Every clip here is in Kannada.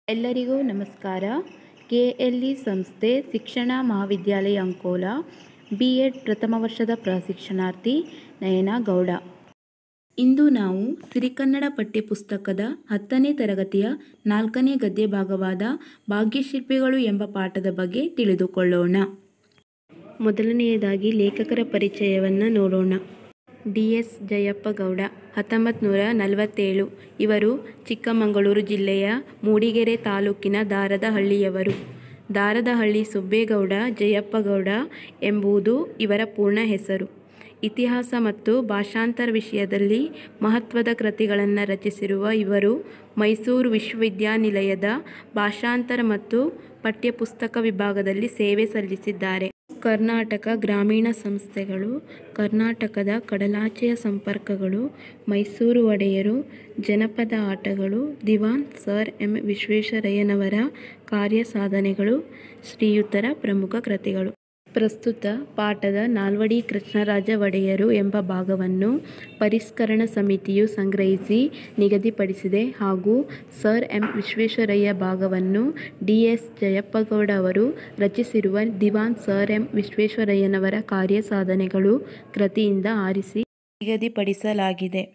ಎಲ್ಲರಿಗೂ ನಮಸ್ಕಾರ ಕೆ ಎಲ್ ಇ ಸಂಸ್ಥೆ ಶಿಕ್ಷಣ ಮಹಾವಿದ್ಯಾಲಯ ಅಂಕೋಲ ಬಿ ಎಡ್ ಪ್ರಥಮ ವರ್ಷದ ಪ್ರಶಿಕ್ಷಣಾರ್ಥಿ ನಯನಾ ಗೌಡ ಇಂದು ನಾವು ಸಿರಿಕನ್ನಡ ಪಠ್ಯಪುಸ್ತಕದ ಹತ್ತನೇ ತರಗತಿಯ ನಾಲ್ಕನೇ ಗದ್ಯ ಭಾಗವಾದ ಭಾಗ್ಯಶಿಲ್ಪಿಗಳು ಎಂಬ ಪಾಠದ ಬಗ್ಗೆ ತಿಳಿದುಕೊಳ್ಳೋಣ ಮೊದಲನೆಯದಾಗಿ ಲೇಖಕರ ಪರಿಚಯವನ್ನು ನೋಡೋಣ ಡಿ ಎಸ್ ಜಯಪ್ಪ ಗೌಡ ಹತ್ತೊಂಬತ್ತು ನೂರ ನಲವತ್ತೇಳು ಇವರು ಚಿಕ್ಕಮಗಳೂರು ಜಿಲ್ಲೆಯ ಮೂಡಿಗೆರೆ ತಾಲೂಕಿನ ದಾರದಹಳ್ಳಿಯವರು ದಾರದಹಳ್ಳಿ ಸುಬ್ಬೇಗೌಡ ಜಯಪ್ಪಗೌಡ ಎಂಬುದು ಇವರ ಪೂರ್ಣ ಹೆಸರು ಇತಿಹಾಸ ಮತ್ತು ಭಾಷಾಂತರ ವಿಷಯದಲ್ಲಿ ಮಹತ್ವದ ಕೃತಿಗಳನ್ನು ರಚಿಸಿರುವ ಇವರು ಮೈಸೂರು ವಿಶ್ವವಿದ್ಯಾನಿಲಯದ ಭಾಷಾಂತರ ಮತ್ತು ಪಠ್ಯಪುಸ್ತಕ ವಿಭಾಗದಲ್ಲಿ ಸೇವೆ ಸಲ್ಲಿಸಿದ್ದಾರೆ ಕರ್ನಾಟಕ ಗ್ರಾಮೀಣ ಸಂಸ್ಥೆಗಳು ಕರ್ನಾಟಕದ ಕಡಲಾಚೆಯ ಸಂಪರ್ಕಗಳು ಮೈಸೂರು ಒಡೆಯರು ಜನಪದ ಆಟಗಳು ದಿವಾನ್ ಸರ್ ಎಂ ವಿಶ್ವೇಶ್ವರಯ್ಯನವರ ಕಾರ್ಯಸಾಧನೆಗಳು ಶ್ರೀಯುತರ ಪ್ರಮುಖ ಕೃತಿಗಳು ಪ್ರಸ್ತುತ ಪಾಠದ ನಾಲ್ವಡಿ ಕೃಷ್ಣರಾಜ ಒಡೆಯರು ಎಂಬ ಭಾಗವನ್ನು ಪರಿಷ್ಕರಣ ಸಮಿತಿಯು ಸಂಗ್ರಹಿಸಿ ನಿಗದಿಪಡಿಸಿದೆ ಹಾಗೂ ಸರ್ ಎಂ ವಿಶ್ವೇಶ್ವರಯ್ಯ ಭಾಗವನ್ನು ಡಿ ಎಸ್ ಜಯಪ್ಪಗೌಡ ಅವರು ರಚಿಸಿರುವ ದಿವಾನ್ ಸರ್ ಎಂ ವಿಶ್ವೇಶ್ವರಯ್ಯನವರ ಕಾರ್ಯಸಾಧನೆಗಳು ಕೃತಿಯಿಂದ ಆರಿಸಿ ನಿಗದಿಪಡಿಸಲಾಗಿದೆ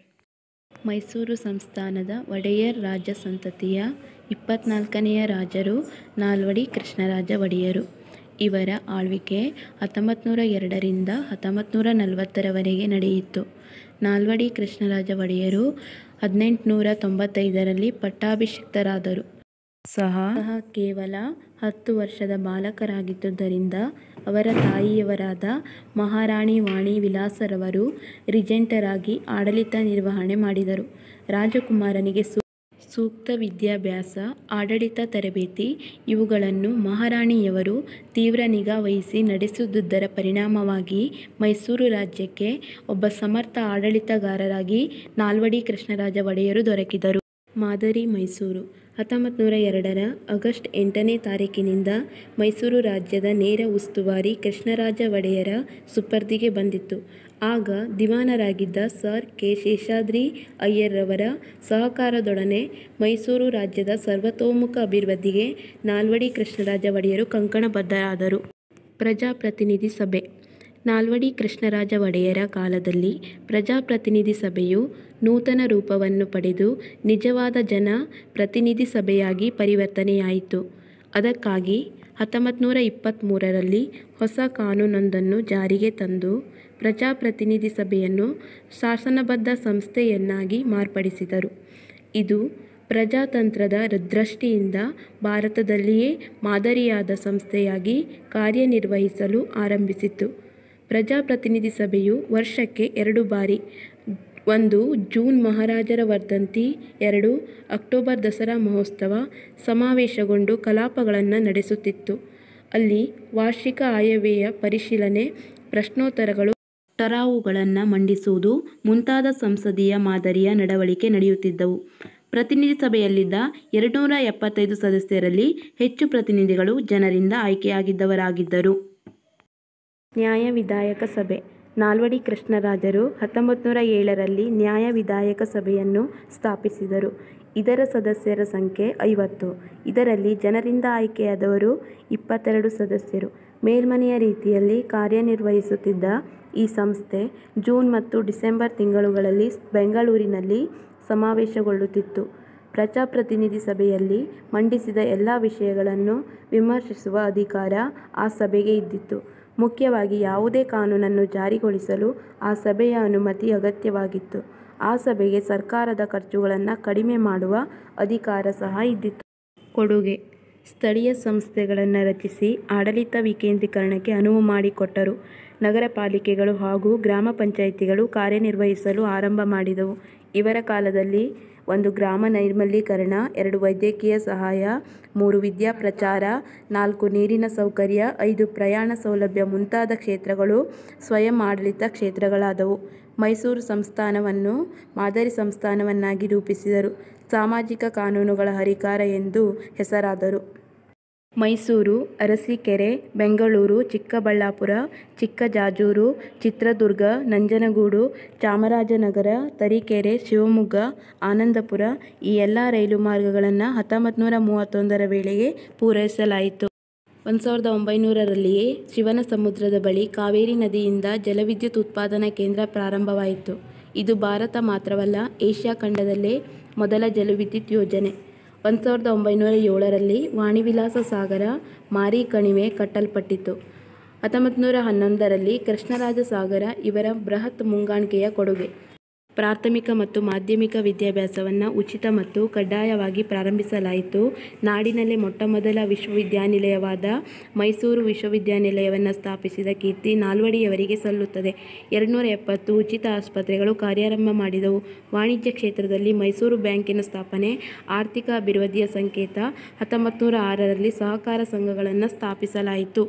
ಮೈಸೂರು ಸಂಸ್ಥಾನದ ಒಡೆಯರ್ ರಾಜ ಸಂತತಿಯ ಇಪ್ಪತ್ನಾಲ್ಕನೆಯ ರಾಜರು ನಾಲ್ವಡಿ ಕೃಷ್ಣರಾಜ ಒಡೆಯರು ಇವರ ಆಳ್ವಿಕೆ ಹತ್ತೊಂಬತ್ತು ನೂರ ಎರಡರಿಂದ ಹತ್ತೊಂಬತ್ತು ನೂರ ನಲವತ್ತರವರೆಗೆ ನಡೆಯಿತು ನಾಲ್ವಡಿ ಕೃಷ್ಣರಾಜ ಒಡೆಯರು ಹದಿನೆಂಟುನೂರ ತೊಂಬತ್ತೈದರಲ್ಲಿ ಪಟ್ಟಾಭಿಷಿಕ್ತರಾದರು ಸಹ ಕೇವಲ ಹತ್ತು ವರ್ಷದ ಬಾಲಕರಾಗಿದ್ದುದರಿಂದ ಅವರ ತಾಯಿಯವರಾದ ಮಹಾರಾಣಿ ವಾಣಿ ವಿಲಾಸರವರು ರಿಜೆಂಟರಾಗಿ ಆಡಳಿತ ನಿರ್ವಹಣೆ ಮಾಡಿದರು ರಾಜಕುಮಾರನಿಗೆ ಸೂ ಸೂಕ್ತ ವಿದ್ಯಾಭ್ಯಾಸ ಆಡಳಿತ ತರಬೇತಿ ಇವುಗಳನ್ನು ಮಹಾರಾಣಿಯವರು ತೀವ್ರ ನಿಗಾ ವಹಿಸಿ ನಡೆಸುವುದರ ಪರಿಣಾಮವಾಗಿ ಮೈಸೂರು ರಾಜ್ಯಕ್ಕೆ ಒಬ್ಬ ಸಮರ್ಥ ಆಡಳಿತಗಾರರಾಗಿ ನಾಲ್ವಡಿ ಕೃಷ್ಣರಾಜ ಒಡೆಯರು ದೊರಕಿದರು ಮಾದರಿ ಮೈಸೂರು ಹತ್ತೊಂಬತ್ತು ನೂರ ಎರಡರ ಆಗಸ್ಟ್ ಎಂಟನೇ ತಾರೀಕಿನಿಂದ ಮೈಸೂರು ರಾಜ್ಯದ ನೇರ ಉಸ್ತುವಾರಿ ಕೃಷ್ಣರಾಜ ಒಡೆಯರ ಸುಪರ್ದಿಗೆ ಬಂದಿತ್ತು ಆಗ ದಿವಾನರಾಗಿದ್ದ ಸರ್ ಕೆ ಶೇಷಾದ್ರಿ ಅಯ್ಯರ್ರವರ ಸಹಕಾರದೊಡನೆ ಮೈಸೂರು ರಾಜ್ಯದ ಸರ್ವತೋಮುಖ ಅಭಿವೃದ್ಧಿಗೆ ನಾಲ್ವಡಿ ಕೃಷ್ಣರಾಜ ಒಡೆಯರು ಕಂಕಣಬದ್ಧರಾದರು ಪ್ರಜಾಪ್ರತಿನಿಧಿ ಸಭೆ ನಾಲ್ವಡಿ ಕೃಷ್ಣರಾಜ ಒಡೆಯರ ಕಾಲದಲ್ಲಿ ಪ್ರಜಾಪ್ರತಿನಿಧಿ ಸಭೆಯು ನೂತನ ರೂಪವನ್ನು ಪಡೆದು ನಿಜವಾದ ಜನ ಪ್ರತಿನಿಧಿ ಸಭೆಯಾಗಿ ಪರಿವರ್ತನೆಯಾಯಿತು ಅದಕ್ಕಾಗಿ ಹತ್ತೊಂಬತ್ತು ನೂರ ಇಪ್ಪತ್ತ್ಮೂರರಲ್ಲಿ ಹೊಸ ಕಾನೂನೊಂದನ್ನು ಜಾರಿಗೆ ತಂದು ಪ್ರಜಾಪ್ರತಿನಿಧಿ ಸಭೆಯನ್ನು ಶಾಸನಬದ್ಧ ಸಂಸ್ಥೆಯನ್ನಾಗಿ ಮಾರ್ಪಡಿಸಿದರು ಇದು ಪ್ರಜಾತಂತ್ರದ ದೃಷ್ಟಿಯಿಂದ ಭಾರತದಲ್ಲಿಯೇ ಮಾದರಿಯಾದ ಸಂಸ್ಥೆಯಾಗಿ ಕಾರ್ಯನಿರ್ವಹಿಸಲು ಆರಂಭಿಸಿತು ಪ್ರಜಾಪ್ರತಿನಿಧಿ ಸಭೆಯು ವರ್ಷಕ್ಕೆ ಎರಡು ಬಾರಿ ಒಂದು ಜೂನ್ ಮಹಾರಾಜರ ವರ್ಧಂತಿ ಎರಡು ಅಕ್ಟೋಬರ್ ದಸರಾ ಮಹೋತ್ಸವ ಸಮಾವೇಶಗೊಂಡು ಕಲಾಪಗಳನ್ನು ನಡೆಸುತ್ತಿತ್ತು ಅಲ್ಲಿ ವಾರ್ಷಿಕ ಆಯವ್ಯಯ ಪರಿಶೀಲನೆ ಪ್ರಶ್ನೋತ್ತರಗಳು ಠರಾವುಗಳನ್ನು ಮಂಡಿಸುವುದು ಮುಂತಾದ ಸಂಸದೀಯ ಮಾದರಿಯ ನಡವಳಿಕೆ ನಡೆಯುತ್ತಿದ್ದವು ಪ್ರತಿನಿಧಿ ಸಭೆಯಲ್ಲಿದ್ದ ಎರಡುನೂರ ಎಪ್ಪತ್ತೈದು ಸದಸ್ಯರಲ್ಲಿ ಹೆಚ್ಚು ಪ್ರತಿನಿಧಿಗಳು ಜನರಿಂದ ಆಯ್ಕೆಯಾಗಿದ್ದವರಾಗಿದ್ದರು ನ್ಯಾಯ ವಿಧಾಯಕ ಸಭೆ ನಾಲ್ವಡಿ ಕೃಷ್ಣರಾಜರು ಹತ್ತೊಂಬತ್ತು ನೂರ ಏಳರಲ್ಲಿ ನ್ಯಾಯ ವಿಧಾಯಕ ಸಭೆಯನ್ನು ಸ್ಥಾಪಿಸಿದರು ಇದರ ಸದಸ್ಯರ ಸಂಖ್ಯೆ ಐವತ್ತು ಇದರಲ್ಲಿ ಜನರಿಂದ ಆಯ್ಕೆಯಾದವರು ಇಪ್ಪತ್ತೆರಡು ಸದಸ್ಯರು ಮೇಲ್ಮನೆಯ ರೀತಿಯಲ್ಲಿ ಕಾರ್ಯನಿರ್ವಹಿಸುತ್ತಿದ್ದ ಈ ಸಂಸ್ಥೆ ಜೂನ್ ಮತ್ತು ಡಿಸೆಂಬರ್ ತಿಂಗಳುಗಳಲ್ಲಿ ಬೆಂಗಳೂರಿನಲ್ಲಿ ಸಮಾವೇಶಗೊಳ್ಳುತ್ತಿತ್ತು ಪ್ರಜಾಪ್ರತಿನಿಧಿ ಸಭೆಯಲ್ಲಿ ಮಂಡಿಸಿದ ಎಲ್ಲ ವಿಷಯಗಳನ್ನು ವಿಮರ್ಶಿಸುವ ಅಧಿಕಾರ ಆ ಸಭೆಗೆ ಇದ್ದಿತು ಮುಖ್ಯವಾಗಿ ಯಾವುದೇ ಕಾನೂನನ್ನು ಜಾರಿಗೊಳಿಸಲು ಆ ಸಭೆಯ ಅನುಮತಿ ಅಗತ್ಯವಾಗಿತ್ತು ಆ ಸಭೆಗೆ ಸರ್ಕಾರದ ಖರ್ಚುಗಳನ್ನು ಕಡಿಮೆ ಮಾಡುವ ಅಧಿಕಾರ ಸಹ ಇದ್ದಿತು ಕೊಡುಗೆ ಸ್ಥಳೀಯ ಸಂಸ್ಥೆಗಳನ್ನು ರಚಿಸಿ ಆಡಳಿತ ವಿಕೇಂದ್ರೀಕರಣಕ್ಕೆ ಅನುವು ಮಾಡಿಕೊಟ್ಟರು ನಗರ ಪಾಲಿಕೆಗಳು ಹಾಗೂ ಗ್ರಾಮ ಪಂಚಾಯಿತಿಗಳು ಕಾರ್ಯನಿರ್ವಹಿಸಲು ಆರಂಭ ಮಾಡಿದವು ಇವರ ಕಾಲದಲ್ಲಿ ಒಂದು ಗ್ರಾಮ ನೈರ್ಮಲೀಕರಣ ಎರಡು ವೈದ್ಯಕೀಯ ಸಹಾಯ ಮೂರು ವಿದ್ಯಾ ಪ್ರಚಾರ ನಾಲ್ಕು ನೀರಿನ ಸೌಕರ್ಯ ಐದು ಪ್ರಯಾಣ ಸೌಲಭ್ಯ ಮುಂತಾದ ಕ್ಷೇತ್ರಗಳು ಸ್ವಯಂ ಆಡಳಿತ ಕ್ಷೇತ್ರಗಳಾದವು ಮೈಸೂರು ಸಂಸ್ಥಾನವನ್ನು ಮಾದರಿ ಸಂಸ್ಥಾನವನ್ನಾಗಿ ರೂಪಿಸಿದರು ಸಾಮಾಜಿಕ ಕಾನೂನುಗಳ ಹರಿಕಾರ ಎಂದು ಹೆಸರಾದರು ಮೈಸೂರು ಅರಸೀಕೆರೆ ಬೆಂಗಳೂರು ಚಿಕ್ಕಬಳ್ಳಾಪುರ ಚಿಕ್ಕಜಾಜೂರು ಚಿತ್ರದುರ್ಗ ನಂಜನಗೂಡು ಚಾಮರಾಜನಗರ ತರೀಕೆರೆ ಶಿವಮೊಗ್ಗ ಆನಂದಪುರ ಈ ಎಲ್ಲ ರೈಲು ಮಾರ್ಗಗಳನ್ನು ಹತ್ತೊಂಬತ್ತು ನೂರ ಮೂವತ್ತೊಂದರ ವೇಳೆಗೆ ಪೂರೈಸಲಾಯಿತು ಒಂದು ಸಾವಿರದ ಒಂಬೈನೂರರಲ್ಲಿಯೇ ಶಿವನಸಮುದ್ರದ ಬಳಿ ಕಾವೇರಿ ನದಿಯಿಂದ ಜಲವಿದ್ಯುತ್ ಉತ್ಪಾದನಾ ಕೇಂದ್ರ ಪ್ರಾರಂಭವಾಯಿತು ಇದು ಭಾರತ ಮಾತ್ರವಲ್ಲ ಏಷ್ಯಾ ಖಂಡದಲ್ಲೇ ಮೊದಲ ಜಲವಿದ್ಯುತ್ ಯೋಜನೆ ಒಂದು ಸಾವಿರದ ಒಂಬೈನೂರ ಏಳರಲ್ಲಿ ವಾಣಿವಿಲಾಸ ಸಾಗರ ಮಾರಿ ಕಣಿವೆ ಕಟ್ಟಲ್ಪಟ್ಟಿತು ಹತ್ತೊಂಬತ್ತು ನೂರ ಹನ್ನೊಂದರಲ್ಲಿ ಕೃಷ್ಣರಾಜ ಸಾಗರ ಇವರ ಬೃಹತ್ ಮುಂಗಾಣಿಕೆಯ ಕೊಡುಗೆ ಪ್ರಾಥಮಿಕ ಮತ್ತು ಮಾಧ್ಯಮಿಕ ವಿದ್ಯಾಭ್ಯಾಸವನ್ನು ಉಚಿತ ಮತ್ತು ಕಡ್ಡಾಯವಾಗಿ ಪ್ರಾರಂಭಿಸಲಾಯಿತು ನಾಡಿನಲ್ಲೇ ಮೊಟ್ಟಮೊದಲ ವಿಶ್ವವಿದ್ಯಾನಿಲಯವಾದ ಮೈಸೂರು ವಿಶ್ವವಿದ್ಯಾನಿಲಯವನ್ನು ಸ್ಥಾಪಿಸಿದ ಕೀರ್ತಿ ನಾಲ್ವಡಿಯವರಿಗೆ ಸಲ್ಲುತ್ತದೆ ಎರಡುನೂರ ಎಪ್ಪತ್ತು ಉಚಿತ ಆಸ್ಪತ್ರೆಗಳು ಕಾರ್ಯಾರಂಭ ಮಾಡಿದವು ವಾಣಿಜ್ಯ ಕ್ಷೇತ್ರದಲ್ಲಿ ಮೈಸೂರು ಬ್ಯಾಂಕಿನ ಸ್ಥಾಪನೆ ಆರ್ಥಿಕ ಅಭಿವೃದ್ಧಿಯ ಸಂಕೇತ ಹತ್ತೊಂಬತ್ತು ನೂರ ಆರರಲ್ಲಿ ಸಹಕಾರ ಸಂಘಗಳನ್ನು ಸ್ಥಾಪಿಸಲಾಯಿತು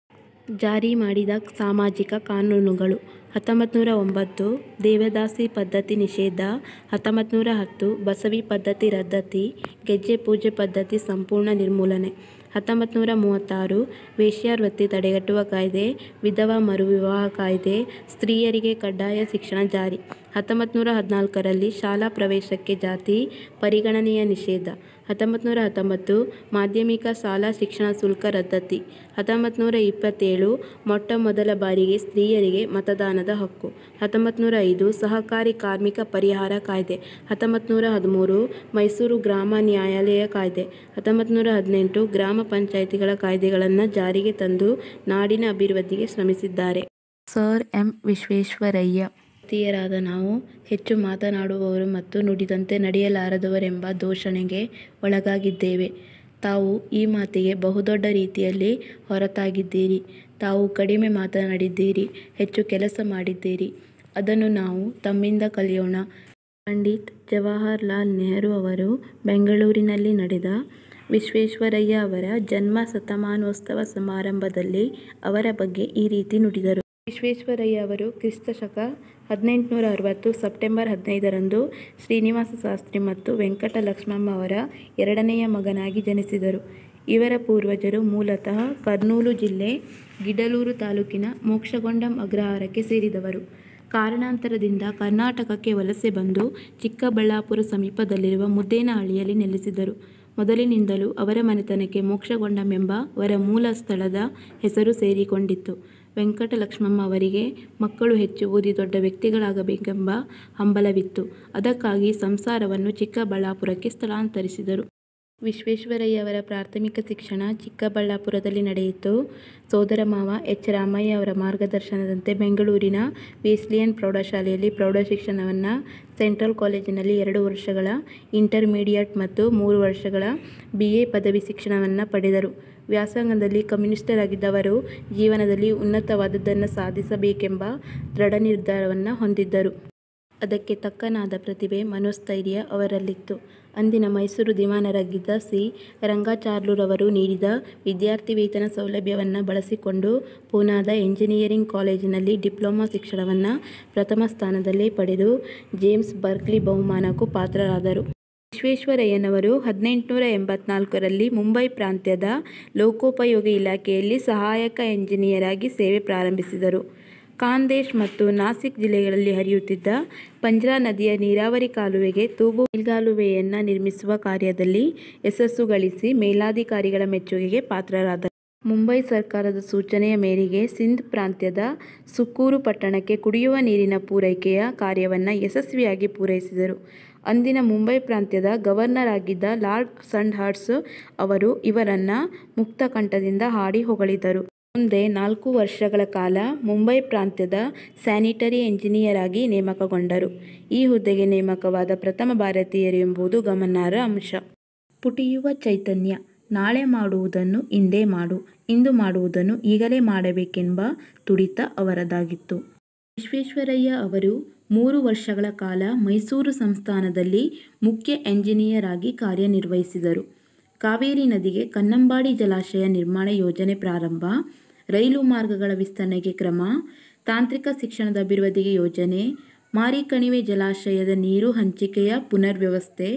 ಜಾರಿ ಮಾಡಿದ ಸಾಮಾಜಿಕ ಕಾನೂನುಗಳು ಹತ್ತೊಂಬತ್ತು ನೂರ ಒಂಬತ್ತು ದೇವದಾಸಿ ಪದ್ಧತಿ ನಿಷೇಧ ಹತ್ತೊಂಬತ್ತು ನೂರ ಹತ್ತು ಬಸವಿ ಪದ್ಧತಿ ರದ್ದತಿ ಗೆಜ್ಜೆ ಪೂಜೆ ಪದ್ಧತಿ ಸಂಪೂರ್ಣ ನಿರ್ಮೂಲನೆ ಹತ್ತೊಂಬತ್ತು ನೂರ ಮೂವತ್ತಾರು ವೇಶ್ಯಾವೃತ್ತಿ ತಡೆಗಟ್ಟುವ ಕಾಯ್ದೆ ವಿಧವಾ ಮರುವಿವಾಹ ಕಾಯ್ದೆ ಸ್ತ್ರೀಯರಿಗೆ ಕಡ್ಡಾಯ ಶಿಕ್ಷಣ ಜಾರಿ ಹತ್ತೊಂಬತ್ತು ನೂರ ಹದಿನಾಲ್ಕರಲ್ಲಿ ಶಾಲಾ ಪ್ರವೇಶಕ್ಕೆ ಜಾತಿ ಪರಿಗಣನೆಯ ನಿಷೇಧ ಹತ್ತೊಂಬತ್ತು ನೂರ ಹತ್ತೊಂಬತ್ತು ಮಾಧ್ಯಮಿಕ ಶಾಲಾ ಶಿಕ್ಷಣ ಶುಲ್ಕ ರದ್ದತಿ ಹತ್ತೊಂಬತ್ತು ನೂರ ಇಪ್ಪತ್ತೇಳು ಮೊಟ್ಟ ಮೊದಲ ಬಾರಿಗೆ ಸ್ತ್ರೀಯರಿಗೆ ಮತದಾನದ ಹಕ್ಕು ಹತ್ತೊಂಬತ್ತು ನೂರ ಐದು ಸಹಕಾರಿ ಕಾರ್ಮಿಕ ಪರಿಹಾರ ಕಾಯ್ದೆ ಹತ್ತೊಂಬತ್ತು ನೂರ ಹದಿಮೂರು ಮೈಸೂರು ಗ್ರಾಮ ನ್ಯಾಯಾಲಯ ಕಾಯ್ದೆ ಹತ್ತೊಂಬತ್ತು ನೂರ ಹದಿನೆಂಟು ಗ್ರಾಮ ಪಂಚಾಯಿತಿಗಳ ಕಾಯ್ದೆಗಳನ್ನು ಜಾರಿಗೆ ತಂದು ನಾಡಿನ ಅಭಿವೃದ್ಧಿಗೆ ಶ್ರಮಿಸಿದ್ದಾರೆ ಸರ್ ಎಂ ವಿಶ್ವೇಶ್ವರಯ್ಯ ಭಾರತೀಯರಾದ ನಾವು ಹೆಚ್ಚು ಮಾತನಾಡುವವರು ಮತ್ತು ನುಡಿದಂತೆ ನಡೆಯಲಾರದವರೆಂಬ ದೂಷಣೆಗೆ ಒಳಗಾಗಿದ್ದೇವೆ ತಾವು ಈ ಮಾತಿಗೆ ಬಹುದೊಡ್ಡ ರೀತಿಯಲ್ಲಿ ಹೊರತಾಗಿದ್ದೀರಿ ತಾವು ಕಡಿಮೆ ಮಾತನಾಡಿದ್ದೀರಿ ಹೆಚ್ಚು ಕೆಲಸ ಮಾಡಿದ್ದೀರಿ ಅದನ್ನು ನಾವು ತಮ್ಮಿಂದ ಕಲಿಯೋಣ ಪಂಡಿತ್ ಜವಾಹರ್ಲಾಲ್ ನೆಹರು ಅವರು ಬೆಂಗಳೂರಿನಲ್ಲಿ ನಡೆದ ವಿಶ್ವೇಶ್ವರಯ್ಯ ಅವರ ಜನ್ಮ ಶತಮಾನೋತ್ಸವ ಸಮಾರಂಭದಲ್ಲಿ ಅವರ ಬಗ್ಗೆ ಈ ರೀತಿ ನುಡಿದರು ವಿಶ್ವೇಶ್ವರಯ್ಯ ಅವರು ಕ್ರಿಸ್ತ ಶಕ ಹದಿನೆಂಟುನೂರ ಅರವತ್ತು ಸೆಪ್ಟೆಂಬರ್ ಹದಿನೈದರಂದು ಶ್ರೀನಿವಾಸ ಶಾಸ್ತ್ರಿ ಮತ್ತು ವೆಂಕಟ ಲಕ್ಷ್ಮಮ್ಮ ಅವರ ಎರಡನೆಯ ಮಗನಾಗಿ ಜನಿಸಿದರು ಇವರ ಪೂರ್ವಜರು ಮೂಲತಃ ಕರ್ನೂಲು ಜಿಲ್ಲೆ ಗಿಡಲೂರು ತಾಲೂಕಿನ ಮೋಕ್ಷಗೊಂಡಂ ಅಗ್ರಹಾರಕ್ಕೆ ಸೇರಿದವರು ಕಾರಣಾಂತರದಿಂದ ಕರ್ನಾಟಕಕ್ಕೆ ವಲಸೆ ಬಂದು ಚಿಕ್ಕಬಳ್ಳಾಪುರ ಸಮೀಪದಲ್ಲಿರುವ ಮುದ್ದೇನಹಳ್ಳಿಯಲ್ಲಿ ನೆಲೆಸಿದರು ಮೊದಲಿನಿಂದಲೂ ಅವರ ಮನೆತನಕ್ಕೆ ಮೋಕ್ಷಗೊಂಡಂ ಎಂಬ ಅವರ ಮೂಲ ಸ್ಥಳದ ಹೆಸರು ಸೇರಿಕೊಂಡಿತ್ತು ವೆಂಕಟಲಕ್ಷ್ಮಮ್ಮ ಅವರಿಗೆ ಮಕ್ಕಳು ಹೆಚ್ಚು ಓದಿ ದೊಡ್ಡ ವ್ಯಕ್ತಿಗಳಾಗಬೇಕೆಂಬ ಹಂಬಲವಿತ್ತು ಅದಕ್ಕಾಗಿ ಸಂಸಾರವನ್ನು ಚಿಕ್ಕಬಳ್ಳಾಪುರಕ್ಕೆ ಸ್ಥಳಾಂತರಿಸಿದರು ವಿಶ್ವೇಶ್ವರಯ್ಯ ಅವರ ಪ್ರಾಥಮಿಕ ಶಿಕ್ಷಣ ಚಿಕ್ಕಬಳ್ಳಾಪುರದಲ್ಲಿ ನಡೆಯಿತು ಸೋದರ ಮಾವ ಎಚ್ ರಾಮಯ್ಯ ಅವರ ಮಾರ್ಗದರ್ಶನದಂತೆ ಬೆಂಗಳೂರಿನ ವೇಸ್ಲಿಯನ್ ಪ್ರೌಢಶಾಲೆಯಲ್ಲಿ ಪ್ರೌಢ ಶಿಕ್ಷಣವನ್ನು ಸೆಂಟ್ರಲ್ ಕಾಲೇಜಿನಲ್ಲಿ ಎರಡು ವರ್ಷಗಳ ಇಂಟರ್ಮೀಡಿಯೇಟ್ ಮತ್ತು ಮೂರು ವರ್ಷಗಳ ಬಿ ಎ ಪದವಿ ಶಿಕ್ಷಣವನ್ನು ಪಡೆದರು ವ್ಯಾಸಂಗದಲ್ಲಿ ಕಮ್ಯುನಿಸ್ಟರಾಗಿದ್ದ ಅವರು ಜೀವನದಲ್ಲಿ ಉನ್ನತವಾದದ್ದನ್ನು ಸಾಧಿಸಬೇಕೆಂಬ ದೃಢ ನಿರ್ಧಾರವನ್ನು ಹೊಂದಿದ್ದರು ಅದಕ್ಕೆ ತಕ್ಕನಾದ ಪ್ರತಿಭೆ ಮನೋಸ್ಥೈರ್ಯ ಅವರಲ್ಲಿತ್ತು ಅಂದಿನ ಮೈಸೂರು ದಿವಾನರಾಗಿದ್ದ ಸಿ ರಂಗಾಚಾರ್ಲುರವರು ನೀಡಿದ ವಿದ್ಯಾರ್ಥಿ ವೇತನ ಸೌಲಭ್ಯವನ್ನು ಬಳಸಿಕೊಂಡು ಪೂನಾದ ಎಂಜಿನಿಯರಿಂಗ್ ಕಾಲೇಜಿನಲ್ಲಿ ಡಿಪ್ಲೊಮಾ ಶಿಕ್ಷಣವನ್ನು ಪ್ರಥಮ ಸ್ಥಾನದಲ್ಲಿ ಪಡೆದು ಜೇಮ್ಸ್ ಬರ್ಕ್ಲಿ ಬಹುಮಾನಕ್ಕೂ ಪಾತ್ರರಾದರು ವಿಶ್ವೇಶ್ವರಯ್ಯನವರು ಹದಿನೆಂಟುನೂರ ಎಂಬತ್ನಾಲ್ಕರಲ್ಲಿ ಮುಂಬೈ ಪ್ರಾಂತ್ಯದ ಲೋಕೋಪಯೋಗಿ ಇಲಾಖೆಯಲ್ಲಿ ಸಹಾಯಕ ಎಂಜಿನಿಯರ್ ಆಗಿ ಸೇವೆ ಪ್ರಾರಂಭಿಸಿದರು ಖಾಂದೇಶ್ ಮತ್ತು ನಾಸಿಕ್ ಜಿಲ್ಲೆಗಳಲ್ಲಿ ಹರಿಯುತ್ತಿದ್ದ ಪಂಜ್ರಾ ನದಿಯ ನೀರಾವರಿ ಕಾಲುವೆಗೆ ತೂಗು ಮೇಲ್ಗಾಲುವೆಯನ್ನು ನಿರ್ಮಿಸುವ ಕಾರ್ಯದಲ್ಲಿ ಯಶಸ್ಸು ಗಳಿಸಿ ಮೇಲಾಧಿಕಾರಿಗಳ ಮೆಚ್ಚುಗೆಗೆ ಪಾತ್ರರಾದರು ಮುಂಬೈ ಸರ್ಕಾರದ ಸೂಚನೆಯ ಮೇರೆಗೆ ಸಿಂಧ್ ಪ್ರಾಂತ್ಯದ ಸುಕ್ಕೂರು ಪಟ್ಟಣಕ್ಕೆ ಕುಡಿಯುವ ನೀರಿನ ಪೂರೈಕೆಯ ಕಾರ್ಯವನ್ನು ಯಶಸ್ವಿಯಾಗಿ ಪೂರೈಸಿದರು ಅಂದಿನ ಮುಂಬೈ ಪ್ರಾಂತ್ಯದ ಗವರ್ನರ್ ಆಗಿದ್ದ ಲಾರ್ಡ್ ಸಂಡ್ಹರ್ಸ್ ಅವರು ಇವರನ್ನು ಮುಕ್ತಕಂಠದಿಂದ ಹಾಡಿ ಹೊಗಳಿದರು ಮುಂದೆ ನಾಲ್ಕು ವರ್ಷಗಳ ಕಾಲ ಮುಂಬೈ ಪ್ರಾಂತ್ಯದ ಸ್ಯಾನಿಟರಿ ಎಂಜಿನಿಯರ್ ಆಗಿ ನೇಮಕಗೊಂಡರು ಈ ಹುದ್ದೆಗೆ ನೇಮಕವಾದ ಪ್ರಥಮ ಭಾರತೀಯರು ಎಂಬುದು ಗಮನಾರ್ಹ ಅಂಶ ಪುಟಿಯುವ ಚೈತನ್ಯ ನಾಳೆ ಮಾಡುವುದನ್ನು ಇಂದೇ ಮಾಡು ಇಂದು ಮಾಡುವುದನ್ನು ಈಗಲೇ ಮಾಡಬೇಕೆಂಬ ತುಡಿತ ಅವರದಾಗಿತ್ತು ವಿಶ್ವೇಶ್ವರಯ್ಯ ಅವರು ಮೂರು ವರ್ಷಗಳ ಕಾಲ ಮೈಸೂರು ಸಂಸ್ಥಾನದಲ್ಲಿ ಮುಖ್ಯ ಎಂಜಿನಿಯರ್ ಆಗಿ ಕಾರ್ಯನಿರ್ವಹಿಸಿದರು ಕಾವೇರಿ ನದಿಗೆ ಕನ್ನಂಬಾಡಿ ಜಲಾಶಯ ನಿರ್ಮಾಣ ಯೋಜನೆ ಪ್ರಾರಂಭ ರೈಲು ಮಾರ್ಗಗಳ ವಿಸ್ತರಣೆಗೆ ಕ್ರಮ ತಾಂತ್ರಿಕ ಶಿಕ್ಷಣದ ಅಭಿವೃದ್ಧಿಗೆ ಯೋಜನೆ ಮಾರಿಕಣಿವೆ ಜಲಾಶಯದ ನೀರು ಹಂಚಿಕೆಯ ಪುನರ್ವ್ಯವಸ್ಥೆ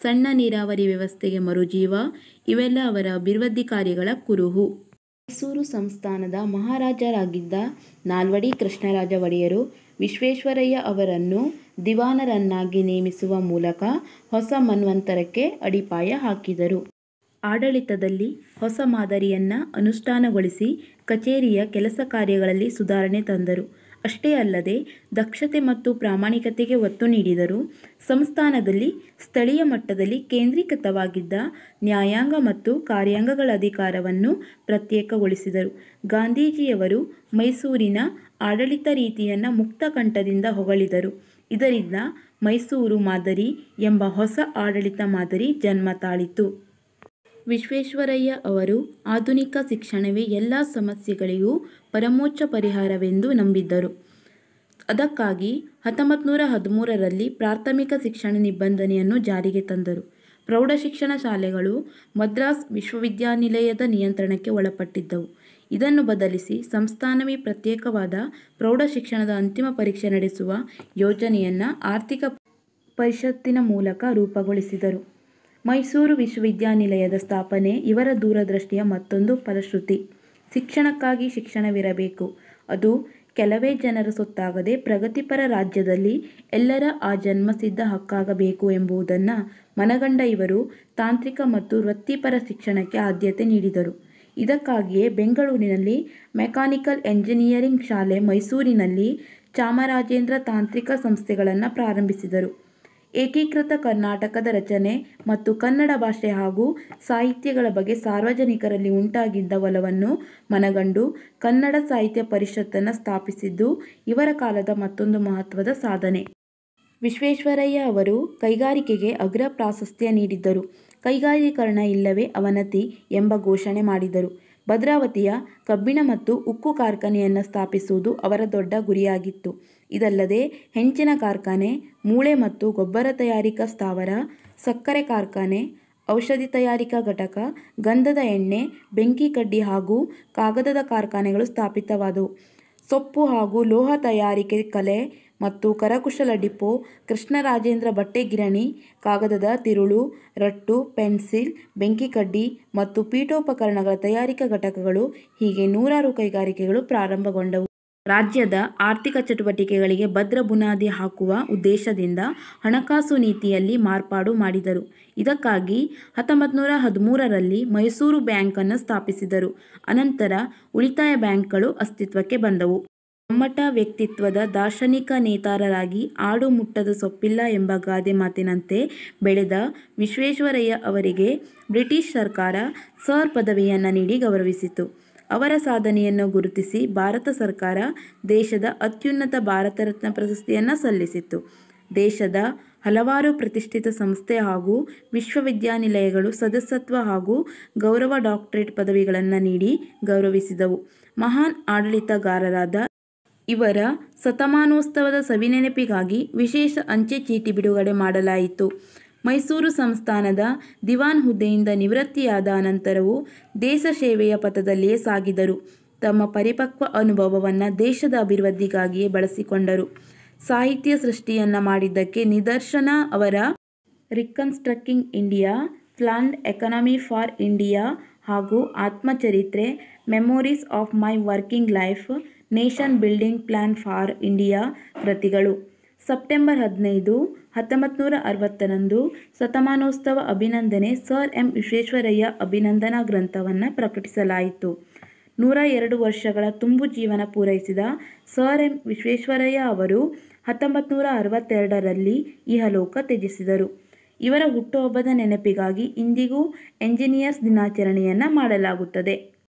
ಸಣ್ಣ ನೀರಾವರಿ ವ್ಯವಸ್ಥೆಗೆ ಮರುಜೀವ ಇವೆಲ್ಲ ಅವರ ಅಭಿವೃದ್ಧಿ ಕಾರ್ಯಗಳ ಕುರುಹು ಮೈಸೂರು ಸಂಸ್ಥಾನದ ಮಹಾರಾಜರಾಗಿದ್ದ ನಾಲ್ವಡಿ ಕೃಷ್ಣರಾಜ ಒಡೆಯರು ವಿಶ್ವೇಶ್ವರಯ್ಯ ಅವರನ್ನು ದಿವಾನರನ್ನಾಗಿ ನೇಮಿಸುವ ಮೂಲಕ ಹೊಸ ಮನ್ವಂತರಕ್ಕೆ ಅಡಿಪಾಯ ಹಾಕಿದರು ಆಡಳಿತದಲ್ಲಿ ಹೊಸ ಮಾದರಿಯನ್ನು ಅನುಷ್ಠಾನಗೊಳಿಸಿ ಕಚೇರಿಯ ಕೆಲಸ ಕಾರ್ಯಗಳಲ್ಲಿ ಸುಧಾರಣೆ ತಂದರು ಅಷ್ಟೇ ಅಲ್ಲದೆ ದಕ್ಷತೆ ಮತ್ತು ಪ್ರಾಮಾಣಿಕತೆಗೆ ಒತ್ತು ನೀಡಿದರು ಸಂಸ್ಥಾನದಲ್ಲಿ ಸ್ಥಳೀಯ ಮಟ್ಟದಲ್ಲಿ ಕೇಂದ್ರೀಕೃತವಾಗಿದ್ದ ನ್ಯಾಯಾಂಗ ಮತ್ತು ಕಾರ್ಯಾಂಗಗಳ ಅಧಿಕಾರವನ್ನು ಪ್ರತ್ಯೇಕಗೊಳಿಸಿದರು ಗಾಂಧೀಜಿಯವರು ಮೈಸೂರಿನ ಆಡಳಿತ ರೀತಿಯನ್ನು ಮುಕ್ತಕಂಠದಿಂದ ಹೊಗಳಿದರು ಇದರಿಂದ ಮೈಸೂರು ಮಾದರಿ ಎಂಬ ಹೊಸ ಆಡಳಿತ ಮಾದರಿ ಜನ್ಮ ತಾಳಿತು ವಿಶ್ವೇಶ್ವರಯ್ಯ ಅವರು ಆಧುನಿಕ ಶಿಕ್ಷಣವೇ ಎಲ್ಲ ಸಮಸ್ಯೆಗಳಿಗೂ ಪರಮೋಚ್ಚ ಪರಿಹಾರವೆಂದು ನಂಬಿದ್ದರು ಅದಕ್ಕಾಗಿ ಹತ್ತೊಂಬತ್ತು ನೂರ ಹದಿಮೂರರಲ್ಲಿ ಪ್ರಾಥಮಿಕ ಶಿಕ್ಷಣ ನಿಬಂಧನೆಯನ್ನು ಜಾರಿಗೆ ತಂದರು ಪ್ರೌಢಶಿಕ್ಷಣ ಶಾಲೆಗಳು ಮದ್ರಾಸ್ ವಿಶ್ವವಿದ್ಯಾನಿಲಯದ ನಿಯಂತ್ರಣಕ್ಕೆ ಒಳಪಟ್ಟಿದ್ದವು ಇದನ್ನು ಬದಲಿಸಿ ಸಂಸ್ಥಾನವೇ ಪ್ರತ್ಯೇಕವಾದ ಪ್ರೌಢಶಿಕ್ಷಣದ ಅಂತಿಮ ಪರೀಕ್ಷೆ ನಡೆಸುವ ಯೋಜನೆಯನ್ನು ಆರ್ಥಿಕ ಪರಿಷತ್ತಿನ ಮೂಲಕ ರೂಪುಗೊಳಿಸಿದರು ಮೈಸೂರು ವಿಶ್ವವಿದ್ಯಾನಿಲಯದ ಸ್ಥಾಪನೆ ಇವರ ದೂರದೃಷ್ಟಿಯ ಮತ್ತೊಂದು ಫಲಶ್ರುತಿ ಶಿಕ್ಷಣಕ್ಕಾಗಿ ಶಿಕ್ಷಣವಿರಬೇಕು ಅದು ಕೆಲವೇ ಜನರ ಸೊತ್ತಾಗದೆ ಪ್ರಗತಿಪರ ರಾಜ್ಯದಲ್ಲಿ ಎಲ್ಲರ ಆ ಜನ್ಮಸಿದ್ಧ ಹಕ್ಕಾಗಬೇಕು ಎಂಬುದನ್ನು ಮನಗಂಡ ಇವರು ತಾಂತ್ರಿಕ ಮತ್ತು ವೃತ್ತಿಪರ ಶಿಕ್ಷಣಕ್ಕೆ ಆದ್ಯತೆ ನೀಡಿದರು ಇದಕ್ಕಾಗಿಯೇ ಬೆಂಗಳೂರಿನಲ್ಲಿ ಮೆಕ್ಯಾನಿಕಲ್ ಎಂಜಿನಿಯರಿಂಗ್ ಶಾಲೆ ಮೈಸೂರಿನಲ್ಲಿ ಚಾಮರಾಜೇಂದ್ರ ತಾಂತ್ರಿಕ ಸಂಸ್ಥೆಗಳನ್ನು ಪ್ರಾರಂಭಿಸಿದರು ಏಕೀಕೃತ ಕರ್ನಾಟಕದ ರಚನೆ ಮತ್ತು ಕನ್ನಡ ಭಾಷೆ ಹಾಗೂ ಸಾಹಿತ್ಯಗಳ ಬಗ್ಗೆ ಸಾರ್ವಜನಿಕರಲ್ಲಿ ಉಂಟಾಗಿದ್ದ ಒಲವನ್ನು ಮನಗಂಡು ಕನ್ನಡ ಸಾಹಿತ್ಯ ಪರಿಷತ್ತನ್ನು ಸ್ಥಾಪಿಸಿದ್ದು ಇವರ ಕಾಲದ ಮತ್ತೊಂದು ಮಹತ್ವದ ಸಾಧನೆ ವಿಶ್ವೇಶ್ವರಯ್ಯ ಅವರು ಕೈಗಾರಿಕೆಗೆ ಅಗ್ರ ಪ್ರಾಶಸ್ತ್ಯ ನೀಡಿದ್ದರು ಕೈಗಾರೀಕರಣ ಇಲ್ಲವೇ ಅವನತಿ ಎಂಬ ಘೋಷಣೆ ಮಾಡಿದರು ಭದ್ರಾವತಿಯ ಕಬ್ಬಿಣ ಮತ್ತು ಉಕ್ಕು ಕಾರ್ಖಾನೆಯನ್ನು ಸ್ಥಾಪಿಸುವುದು ಅವರ ದೊಡ್ಡ ಗುರಿಯಾಗಿತ್ತು ಇದಲ್ಲದೆ ಹೆಂಚಿನ ಕಾರ್ಖಾನೆ ಮೂಳೆ ಮತ್ತು ಗೊಬ್ಬರ ತಯಾರಿಕಾ ಸ್ಥಾವರ ಸಕ್ಕರೆ ಕಾರ್ಖಾನೆ ಔಷಧಿ ತಯಾರಿಕಾ ಘಟಕ ಗಂಧದ ಎಣ್ಣೆ ಬೆಂಕಿ ಕಡ್ಡಿ ಹಾಗೂ ಕಾಗದದ ಕಾರ್ಖಾನೆಗಳು ಸ್ಥಾಪಿತವಾದವು ಸೊಪ್ಪು ಹಾಗೂ ಲೋಹ ತಯಾರಿಕೆ ಕಲೆ ಮತ್ತು ಕರಕುಶಲ ಡಿಪೋ ಕೃಷ್ಣರಾಜೇಂದ್ರ ಬಟ್ಟೆ ಗಿರಣಿ ಕಾಗದದ ತಿರುಳು ರಟ್ಟು ಪೆನ್ಸಿಲ್ ಬೆಂಕಿಕಡ್ಡಿ ಮತ್ತು ಪೀಠೋಪಕರಣಗಳ ತಯಾರಿಕಾ ಘಟಕಗಳು ಹೀಗೆ ನೂರಾರು ಕೈಗಾರಿಕೆಗಳು ಪ್ರಾರಂಭಗೊಂಡವು ರಾಜ್ಯದ ಆರ್ಥಿಕ ಚಟುವಟಿಕೆಗಳಿಗೆ ಭದ್ರ ಬುನಾದಿ ಹಾಕುವ ಉದ್ದೇಶದಿಂದ ಹಣಕಾಸು ನೀತಿಯಲ್ಲಿ ಮಾರ್ಪಾಡು ಮಾಡಿದರು ಇದಕ್ಕಾಗಿ ಹತ್ತೊಂಬತ್ತು ನೂರ ಹದಿಮೂರರಲ್ಲಿ ಮೈಸೂರು ಬ್ಯಾಂಕನ್ನು ಸ್ಥಾಪಿಸಿದರು ಅನಂತರ ಉಳಿತಾಯ ಬ್ಯಾಂಕ್ಗಳು ಅಸ್ತಿತ್ವಕ್ಕೆ ಬಂದವು ಕಮ್ಮಟ ವ್ಯಕ್ತಿತ್ವದ ದಾರ್ಶನಿಕ ನೇತಾರರಾಗಿ ಆಡು ಮುಟ್ಟದ ಸೊಪ್ಪಿಲ್ಲ ಎಂಬ ಗಾದೆ ಮಾತಿನಂತೆ ಬೆಳೆದ ವಿಶ್ವೇಶ್ವರಯ್ಯ ಅವರಿಗೆ ಬ್ರಿಟಿಷ್ ಸರ್ಕಾರ ಸರ್ ಪದವಿಯನ್ನು ನೀಡಿ ಗೌರವಿಸಿತು ಅವರ ಸಾಧನೆಯನ್ನು ಗುರುತಿಸಿ ಭಾರತ ಸರ್ಕಾರ ದೇಶದ ಅತ್ಯುನ್ನತ ಭಾರತ ರತ್ನ ಪ್ರಶಸ್ತಿಯನ್ನು ಸಲ್ಲಿಸಿತು ದೇಶದ ಹಲವಾರು ಪ್ರತಿಷ್ಠಿತ ಸಂಸ್ಥೆ ಹಾಗೂ ವಿಶ್ವವಿದ್ಯಾನಿಲಯಗಳು ಸದಸ್ಯತ್ವ ಹಾಗೂ ಗೌರವ ಡಾಕ್ಟರೇಟ್ ಪದವಿಗಳನ್ನು ನೀಡಿ ಗೌರವಿಸಿದವು ಮಹಾನ್ ಆಡಳಿತಗಾರರಾದ ಇವರ ಶತಮಾನೋತ್ಸವದ ಸವಿನೆನಪಿಗಾಗಿ ವಿಶೇಷ ಅಂಚೆ ಚೀಟಿ ಬಿಡುಗಡೆ ಮಾಡಲಾಯಿತು ಮೈಸೂರು ಸಂಸ್ಥಾನದ ದಿವಾನ್ ಹುದ್ದೆಯಿಂದ ನಿವೃತ್ತಿಯಾದ ಅನಂತರವೂ ದೇಶ ಸೇವೆಯ ಪಥದಲ್ಲಿಯೇ ಸಾಗಿದರು ತಮ್ಮ ಪರಿಪಕ್ವ ಅನುಭವವನ್ನು ದೇಶದ ಅಭಿವೃದ್ಧಿಗಾಗಿಯೇ ಬಳಸಿಕೊಂಡರು ಸಾಹಿತ್ಯ ಸೃಷ್ಟಿಯನ್ನು ಮಾಡಿದ್ದಕ್ಕೆ ನಿದರ್ಶನ ಅವರ reconstructing India planned economy for India ಹಾಗೂ ಆತ್ಮಚರಿತ್ರೆ memories of my working life nation building plan for India ಕೃತಿಗಳು ಸೆಪ್ಟೆಂಬರ್ ಹದಿನೈದು ಹತ್ತೊಂಬತ್ತು ನೂರ ಅರವತ್ತರಂದು ಶತಮಾನೋತ್ಸವ ಅಭಿನಂದನೆ ಸರ್ ಎಂ ವಿಶ್ವೇಶ್ವರಯ್ಯ ಅಭಿನಂದನಾ ಗ್ರಂಥವನ್ನು ಪ್ರಕಟಿಸಲಾಯಿತು ನೂರ ಎರಡು ವರ್ಷಗಳ ತುಂಬು ಜೀವನ ಪೂರೈಸಿದ ಸರ್ ಎಂ ವಿಶ್ವೇಶ್ವರಯ್ಯ ಅವರು ಹತ್ತೊಂಬತ್ತು ನೂರ ಅರವತ್ತೆರಡರಲ್ಲಿ ಇಹಲೋಕ ತ್ಯಜಿಸಿದರು ಇವರ ಹುಟ್ಟುಹಬ್ಬದ ನೆನಪಿಗಾಗಿ ಇಂದಿಗೂ ಎಂಜಿನಿಯರ್ಸ್ ದಿನಾಚರಣೆಯನ್ನು ಮಾಡಲಾಗುತ್ತದೆ